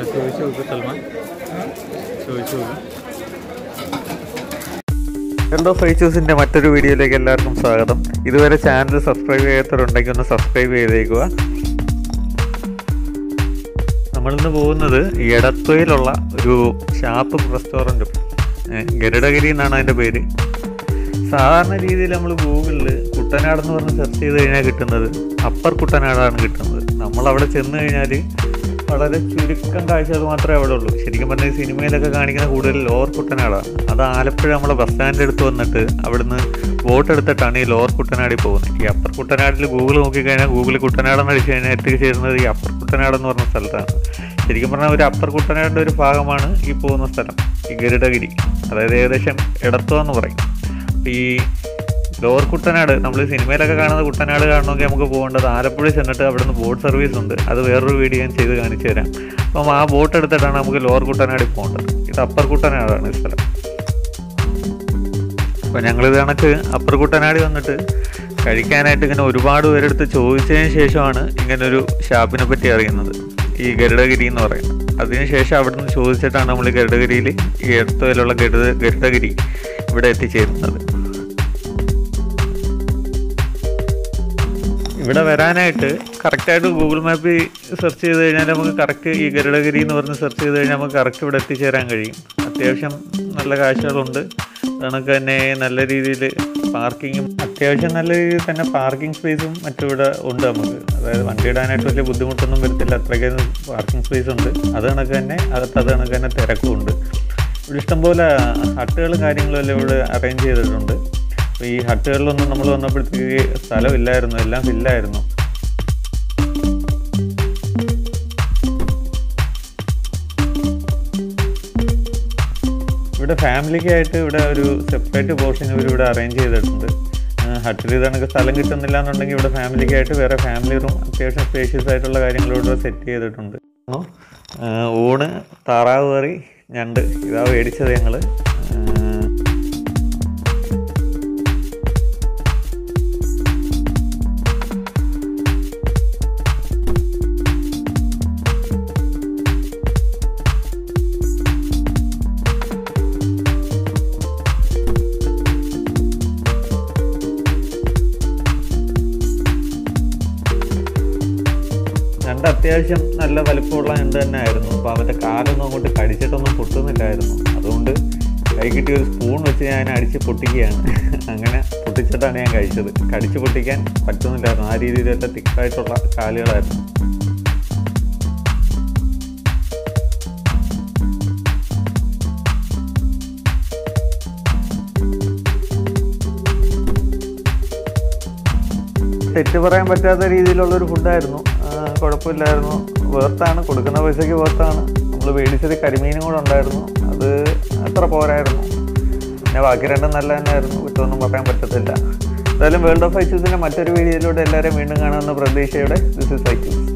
ചോദിച്ചു നോക്ക് സൽമാൻ ചോദിച്ചു നോക്ക് ഹലോ ഫൈച്ചൂസിൻ്റെ മറ്റൊരു വീഡിയോയിലേക്ക് എല്ലാവർക്കും സ്വാഗതം ഇതുവരെ ചാനൽ സബ്സ്ക്രൈബ് ചെയ്യാത്തവരുണ്ടെങ്കിൽ ഒന്ന് സബ്സ്ക്രൈബ് ചെയ്തേക്കുക നമ്മളിന്ന് പോകുന്നത് എടത്വയിലുള്ള ഒരു ഷാപ്പ് റെസ്റ്റോറൻറ്റും ഗരുഡഗിരി എന്നാണ് അതിൻ്റെ പേര് സാധാരണ രീതിയിൽ നമ്മൾ ഗൂഗിളിൽ കുട്ടനാട് എന്ന് പറഞ്ഞ് സെർച്ച് ചെയ്ത് കഴിഞ്ഞാൽ കിട്ടുന്നത് അപ്പർ കുട്ടനാടാണ് കിട്ടുന്നത് നമ്മൾ അവിടെ ചെന്ന് കഴിഞ്ഞാൽ വളരെ ചുരുക്കം കാഴ്ചകൾ മാത്രമേ അവിടെ ഉള്ളൂ ശരിക്കും പറഞ്ഞാൽ ഈ സിനിമയിലൊക്കെ കാണിക്കുന്ന കൂടുതൽ ലോവർ കുട്ടനാടാണ് അത് ആലപ്പുഴ നമ്മളെ ബസ് സ്റ്റാൻഡിൻ്റെ അടുത്ത് വന്നിട്ട് അവിടുന്ന് ബോട്ട് എടുത്തിട്ടാണ് ഈ ലോവർ കുട്ടനാടിൽ പോകുന്നത് ഈ അപ്പർ കുട്ടനാടിൽ ഗൂഗിൾ നോക്കിക്കഴിഞ്ഞാൽ ഗൂഗിളിൽ കുട്ടനാടെന്ന് അടിച്ചു കഴിഞ്ഞാൽ എത്തിച്ചേരുന്നത് ഈ അപ്പർ കുട്ടനാട് എന്ന് പറഞ്ഞ സ്ഥലത്താണ് ശരിക്കും പറഞ്ഞാൽ ഒരു അപ്പർ കുട്ടനാടിൻ്റെ ഒരു ഭാഗമാണ് ഈ പോകുന്ന സ്ഥലം ഈ ഗരുഡഗിരി അതായത് ഏകദേശം എടത്വം എന്ന് പറയും അപ്പോൾ ഈ ലോവർ കുട്ടനാട് നമ്മൾ സിനിമയിലൊക്കെ കാണുന്ന കുട്ടനാട് കാണണമെങ്കിൽ നമുക്ക് പോകേണ്ടത് ആലപ്പുഴ ചെന്നിട്ട് അവിടുന്ന് ബോട്ട് സർവീസ് ഉണ്ട് അത് വേറൊരു വീഡിയോ ഞാൻ ചെയ്ത് കാണിച്ചു തരാം അപ്പം ആ ബോട്ട് എടുത്തിട്ടാണ് നമുക്ക് ലോവർ കുട്ടനാടിൽ പോകേണ്ടത് ഇത് അപ്പർ കുട്ടനാടാണ് ഈ സ്ഥലം അപ്പോൾ ഞങ്ങളിത് കണക്ക് അപ്പർ കുട്ടനാടി വന്നിട്ട് കഴിക്കാനായിട്ട് ഇങ്ങനെ ഒരുപാട് പേരെടുത്ത് ചോദിച്ചതിന് ശേഷമാണ് ഇങ്ങനൊരു ഷാപ്പിനെ പറ്റി അറിയുന്നത് ഈ ഗരുഡഗിരി എന്ന് പറയുന്നത് അതിനുശേഷം അവിടുന്ന് ചോദിച്ചിട്ടാണ് നമ്മൾ ഗരുഡഗിരിയിൽ ഈ എടുത്തതിലുള്ള ഗരുഡ ഗരുഡഗിരി ഇവിടെ എത്തിച്ചേരുന്നത് ഇവിടെ വരാനായിട്ട് കറക്റ്റായിട്ട് ഗൂഗിൾ മാപ്പിൽ സെർച്ച് ചെയ്ത് കഴിഞ്ഞാൽ നമുക്ക് കറക്റ്റ് ഈ ഗരുഡഗിരി എന്ന് പറഞ്ഞ് സെർച്ച് ചെയ്ത് കഴിഞ്ഞാൽ നമുക്ക് കറക്റ്റ് ഇവിടെ എത്തിച്ചേരാൻ കഴിയും അത്യാവശ്യം നല്ല കാഴ്ചകളുണ്ട് കണക്ക് തന്നെ നല്ല രീതിയിൽ പാർക്കിങ്ങും അത്യാവശ്യം നല്ല രീതിയിൽ തന്നെ പാർക്കിംഗ് സ്പേസും മറ്റും ഇവിടെ ഉണ്ട് നമുക്ക് അതായത് വണ്ടി ഇടാനായിട്ട് വലിയ ബുദ്ധിമുട്ടൊന്നും വരത്തില്ല അത്രയ്ക്ക് പാർക്കിംഗ് സ്പേസ് ഉണ്ട് അത് കണക്ക് തന്നെ അകത്ത് അത് കണക്ക് തന്നെ തിരക്കും ഉണ്ട് ഇവിടെ ഇഷ്ടംപോലെ ഹട്ടുകളും കാര്യങ്ങളും എല്ലാം ഇവിടെ അറേഞ്ച് ചെയ്തിട്ടുണ്ട് അപ്പോൾ ഈ ഹട്ടുകളിലൊന്നും നമ്മൾ വന്നപ്പോഴത്തേക്ക് സ്ഥലമില്ലായിരുന്നു എല്ലാം ഫില്ലായിരുന്നു ഇവിടെ ഫാമിലിക്കായിട്ട് ഇവിടെ ഒരു സെപ്പറേറ്റ് പോർഷൻ ഇവർ ഇവിടെ അറേഞ്ച് ചെയ്തിട്ടുണ്ട് ഹട്ടിൽ ഇതണക്ക് സ്ഥലം കിട്ടുന്നില്ല എന്നുണ്ടെങ്കിൽ ഇവിടെ ഫാമിലിക്കായിട്ട് വേറെ ഫാമിലി റൂം അത്യാവശ്യം സ്പേഷ്യസ് ആയിട്ടുള്ള കാര്യങ്ങൾ ഇവിടെ സെറ്റ് ചെയ്തിട്ടുണ്ട് ആ, ഊണ് താറാവ് കറി ഞണ്ട് ഇതാ മേടിച്ചത് ഞങ്ങൾ ഞണ്ട് അത്യാവശ്യം നല്ല വലിപ്പമുള്ള ഞണ്ട് തന്നെ ആയിരുന്നു അപ്പോൾ അവൻ്റെ കാലൊന്നും അങ്ങോട്ട് കടിച്ചിട്ടൊന്നും പൊട്ടുന്നില്ലായിരുന്നു അതുകൊണ്ട് കൈ കിട്ടിയ ഒരു സ്പൂൺ വെച്ച് ഞാൻ അടിച്ച് പൊട്ടിക്കുകയാണ് അങ്ങനെ പൊട്ടിച്ചിട്ടാണ് ഞാൻ കഴിച്ചത് കടിച്ച് പൊട്ടിക്കാൻ പറ്റുന്നില്ലായിരുന്നു ആ രീതിയിലൊക്കെ തിക്കായിട്ടുള്ള കാലുകളായിരുന്നു തെറ്റ് പറയാൻ പറ്റാത്ത രീതിയിലുള്ള ഒരു ഫുഡായിരുന്നു കുഴപ്പമില്ലായിരുന്നു വേർത്താണ് കൊടുക്കുന്ന പൈസയ്ക്ക് വേർത്താണ് നമ്മൾ മേടിച്ചത് കരിമീനും കൂടെ ഉണ്ടായിരുന്നു അത് അത്ര പോരായിരുന്നു പിന്നെ ബാക്കി രണ്ടും നല്ല തന്നെയായിരുന്നു കുറ്റമൊന്നും പറയാൻ പറ്റത്തില്ല എന്തായാലും വേൾഡ് ഓഫ് ഐച്ചൂസിൻ്റെ മറ്റൊരു വീഡിയോയിലൂടെ എല്ലാവരെയും വീണ്ടും കാണാമെന്ന പ്രതീക്ഷയോടെ ദിസ് ഇസ് ഐച്ചൂസ്